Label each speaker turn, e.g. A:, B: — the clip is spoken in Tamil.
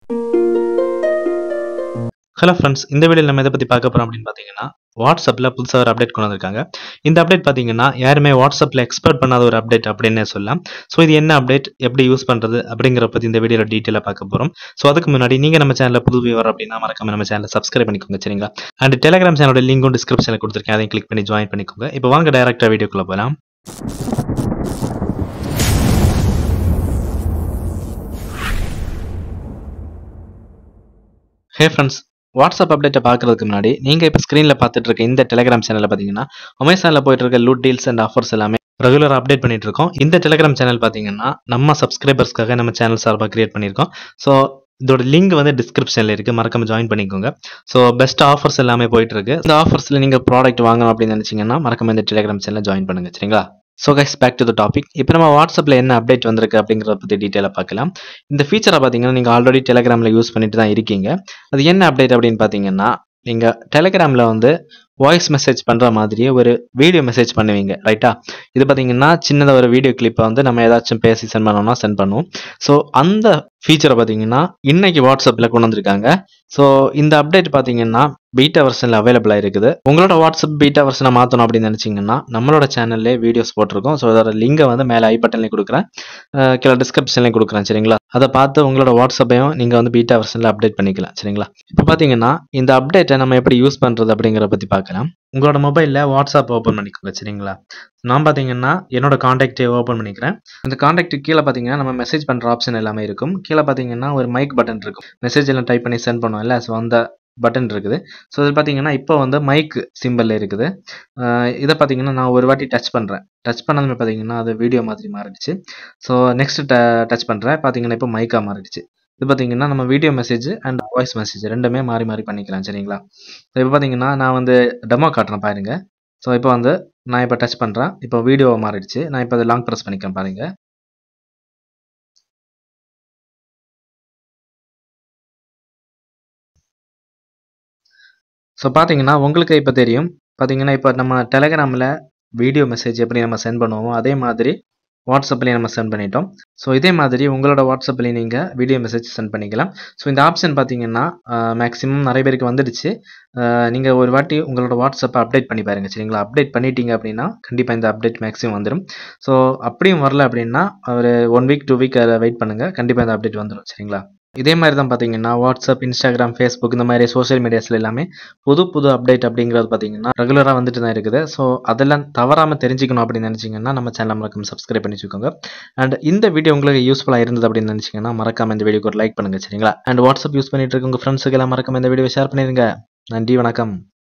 A: ஹலோ ஃப்ரெண்ட்ஸ் இந்த வீடியோவில் நம்ம எதை பற்றி பார்க்க போகிறோம் அப்படின்னு பார்த்தீங்கன்னா வாட்ஸ்அப்பில் புதுசாக ஒரு அப்டேட் கொண்டு வந்திருக்காங்க இந்த அப்டேட் பார்த்தீங்கன்னா யாருமே வாட்ஸ்அப்பில் எக்ஸ்பெக்ட் பண்ணாத ஒரு அப்டேட் அப்படின்னே சொல்லலாம் ஸோ இது என்ன அப்டேட் எப்படி யூஸ் பண்ணுறது அப்படிங்கிற பற்றி இந்த வீடியோவில் டீட்டெயிலாக பார்க்க போகிறோம் ஸோ அதுக்கு முன்னாடி நீங்கள் நம்ம சேனலில் புது வியூவர் அப்படின்னா மறக்காம நம்ம சேனலை சப்ஸ்கிரைப் பண்ணிக்கோங்க சரிங்களா அண்ட் டெலிகிராம் சேனலோட லிங்கும் டிஸ்கிரிப்ஷனில் கொடுத்துருக்கேன் அதையும் கிளிக் பண்ணி ஜாயின் பண்ணிக்கோங்க இப்போ வாங்க டேரக்டாக வீடியோக்குள்ளே போகலாம் ஹே ஃப்ரெண்ட்ஸ் வாட்ஸ்அப் அப்டேட்டை பார்க்கறதுக்கு முன்னாடி நீங்கள் இப்போ ஸ்க்ரீனில் பார்த்துட்டு இருக்க இந்த டெலிகிராம் சேனலில் பார்த்தீங்கன்னா அமேசானில் போயிட்டு இருக்க லூட் டீல்ஸ் அண்ட் ஆஃபர்ஸ் எல்லாமே ரெகுலராக அப்டேட் பண்ணிட்டு இருக்கோம் இந்த டெலிகிராம் சேனல் பார்த்தீங்கன்னா நம்ம சப்ஸ்கிரைபர்ஸ்க்காக நம்ம சேனல் சார்பாக கிரியேட் பண்ணியிருக்கோம் ஸோ இதோட லிங்க் வந்து டிஸ்கிரிப்ஷனில் இருக்குது மறக்காம ஜாயின் பண்ணிக்கோங்க ஸோ பெஸ்ட் ஆஃபர்ஸ் எல்லாமே போயிட்டு இருக்கு இந்த ஆஃபர்ஸில் நீங்கள் ப்ராடக்ட் வாங்கணும் அப்படின்னு நினச்சிங்கன்னா மறக்காம இந்த டெலிகிராம் சேனலில் ஜாயின் பண்ணுங்க சரிங்களா so guys back to the topic இப்போ நம்ம வாட்ஸ்அப்பில் என்ன அப்டேட் வந்திருக்கு அப்படிங்கிறத பற்றி டீட்டெயிலாக பார்க்கலாம் இந்த ஃபீச்சரை பார்த்தீங்கன்னா நீங்கள் ஆல்ரெடி டெலிகிராமில் யூஸ் பண்ணிட்டு தான் இருக்கீங்க அது என்ன அப்டேட் அப்படின்னு பார்த்தீங்கன்னா நீங்கள் டெலிகிராமில் வந்து வாய்ஸ் மெசேஜ் பண்ணுற மாதிரியே ஒரு வீடியோ மெசேஜ் பண்ணுவீங்க ரைட்டா இது பார்த்தீங்கன்னா சின்னதாக ஒரு வீடியோ கிளிப்பை வந்து நம்ம ஏதாச்சும் பேசி சென்ட் பண்ணோம்னா சென்ட் பண்ணுவோம் ஸோ அந்த ஃபீச்சரை பார்த்தீங்கன்னா இன்னைக்கு வாட்ஸ்அப்பில் கொண்டு வந்திருக்காங்க ஸோ இந்த அப்டேட் பார்த்தீங்கன்னா பீட்டா வெர்ஷனில் அவைலபிளாக இருக்குது உங்களோட வாட்ஸ்அப் பீட்டா வெர்ஷனை மாற்றணும் அப்படின்னு நினச்சிங்கன்னா நம்மளோட சேனல்லே வீடியோஸ் போட்டிருக்கோம் ஸோ அதோட லிங்கை வந்து மேலே ஐ பட்டன்லேயும் கொடுக்குறேன் அஹ் கீழே டிஸ்கிரிப்ஷன்லேயும் கொடுக்குறேன் சரிங்களா அதை பார்த்து உங்களோட வாட்ஸ்அப்பையும் நீங்கள் வந்து பீட்டா வெர்ஷனில் அப்டேட் பண்ணிக்கலாம் சரிங்களா இப்போ பார்த்தீங்கன்னா இந்த அப்டேட்டை நம்ம எப்படி யூஸ் பண்ணுறது அப்படிங்கிற பற்றி பார்க்கலாம் உங்களோட மொபைலில் வாட்ஸ்அப் ஓப்பன் பண்ணிக்கோங்க சரிங்களா நான் பார்த்தீங்கன்னா என்னோட காண்டாக்டை ஓப்பன் பண்ணிக்கிறேன் அந்த காண்டாக்ட் கீழே பார்த்தீங்கன்னா நம்ம மெசேஜ் பண்ணுற ஆப்ஷன் எல்லாமே இருக்கும் கீழே பார்த்தீங்கன்னா ஒரு மைக் பட்டன் இருக்கும் மெசேஜ் எல்லாம் டைப் பண்ணி சென்ட் பண்ணுவோம்ல ஸோ அந்த பட்டன் இருக்குது ஸோ இது பார்த்தீங்கன்னா இப்போ வந்து மைக் சிம்பிள் இருக்குது அஹ் இதை பார்த்தீங்கன்னா நான் ஒரு வாட்டி டச் பண்ணுறேன் டச் பண்ணதுமே பார்த்தீங்கன்னா அது வீடியோ மாதிரி மாறிடுச்சு ஸோ நெக்ஸ்ட் டச் பண்ணுறேன் பார்த்தீங்கன்னா இப்போ மைக்காக மாறிடுச்சு இது பார்த்தீங்கன்னா நம்ம video message and voice message ரெண்டுமே மாறி மாறி பண்ணிக்கலாம் சரிங்களா ஸோ இப்போ பார்த்தீங்கன்னா நான் வந்து டெமோ காட்டுறேன் பாருங்க ஸோ இப்போ வந்து நான் இப்போ டச் பண்ணுறேன் இப்போ வீடியோ மாறிடுச்சு நான் இப்போ அதை லாங் ப்ரெஸ் பண்ணிக்கிறேன் பாருங்க ஸோ பார்த்தீங்கன்னா உங்களுக்கு இப்போ தெரியும் பார்த்தீங்கன்னா இப்போ நம்ம டெலகிராமில் வீடியோ மெசேஜ் எப்படி நம்ம சென்ட் பண்ணுவோமோ அதே மாதிரி வாட்ஸ்அப்லேயும் நம்ம சென்ட் பண்ணிட்டோம் ஸோ இதே மாதிரி உங்களோட வாட்ஸ்அப்லேயும் நீங்கள் வீடியோ மெசேஜ் சென்ட் பண்ணிக்கலாம் ஸோ இந்த ஆப்ஷன் பார்த்தீங்கன்னா மேக்ஸிமம் நிறைய பேருக்கு வந்துடுச்சு நீங்கள் ஒரு வாட்டி உங்களோட வாட்ஸ்அப்பை அப்டேட் பண்ணி பாருங்க சரிங்களா அப்டேட் பண்ணிட்டீங்க அப்படின்னா கண்டிப்பாக இந்த அப்டேட் மேக்ஸிமம் வந்துடும் ஸோ அப்படியும் வரல அப்படின்னா ஒரு one week two week wait பண்ணுங்கள் கண்டிப்பாக இந்த அப்டேட் வந்துடும் சரிங்களா இதே மாதிரி தான் பார்த்தீங்கன்னா வாட்ஸ்அப் இன்ஸ்டாகிராம் ஃபேஸ்புக் இந்த மாதிரி சோஷியல் மீடியாஸ்ல எல்லாமே புது புது அப்டேட் அப்படிங்கிறது பார்த்தீங்கன்னா ரெகுலராக வந்துட்டு தான் இருக்குது ஸோ அதெல்லாம் தவறாமல் தெரிஞ்சுக்கணும் அப்படின்னு நினச்சிங்கன்னா நம்ம சேனல் மறக்காம சப்ஸ்கிரைப் பண்ணி வச்சுக்கோங்க அண்ட் இந்த வீடியோ உங்களுக்கு யூஸ்ஃபுல்லாக இருந்தது அப்படின்னு நினச்சிங்கன்னா மறக்காம இந்த வீடியோக்கு ஒரு லைக் பண்ணுங்க சரிங்களா அண்ட் வாட்ஸ்அப் யூஸ் பண்ணிட்டு இருக்க உங்கள் ஃப்ரெண்ட்ஸுக்கு எல்லாம் மறக்காம இந்த வீடியோ ஷேர் பண்ணிடுங்க நன்றி வணக்கம்